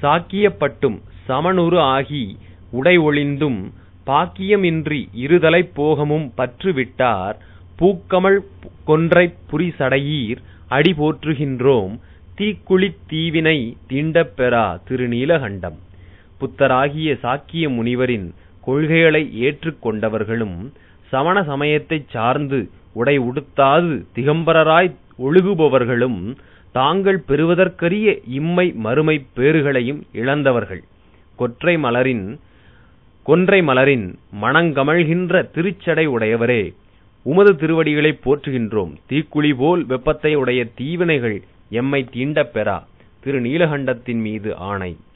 சாக்கியப்பட்டும் சமனுரு ஆகி உடை ஒளிந்தும் பாக்கியமின்றி இருதலைப் போகமும் பற்று விட்டார் பூக்கமழ் கொன்றைப் புரிசடையீர் அடி போற்றுகின்றோம் தீக்குழித் தீவினை தீண்டப் பெறா திருநீலகண்டம் புத்தராகிய சாக்கிய முனிவரின் கொள்கைகளை ஏற்றுக் கொண்டவர்களும் சமண சமயத்தைச் சார்ந்து உடை உடுத்தாது திகம்பரராய் ஒழுகுபவர்களும் தாங்கள் பெறுவதற்கரிய இம்மை மறுமைப் பேறுகளையும் இழந்தவர்கள் கொற்றை மலரின் கொன்றை மலரின் மணங்கமழ்கின்ற திருச்சடை உடையவரே உமது திருவடிகளைப் போற்றுகின்றோம் தீக்குழி போல் வெப்பத்தை உடைய தீவினைகள் எம்மை தீண்டப் பெறா திருநீலகண்டத்தின் மீது ஆணை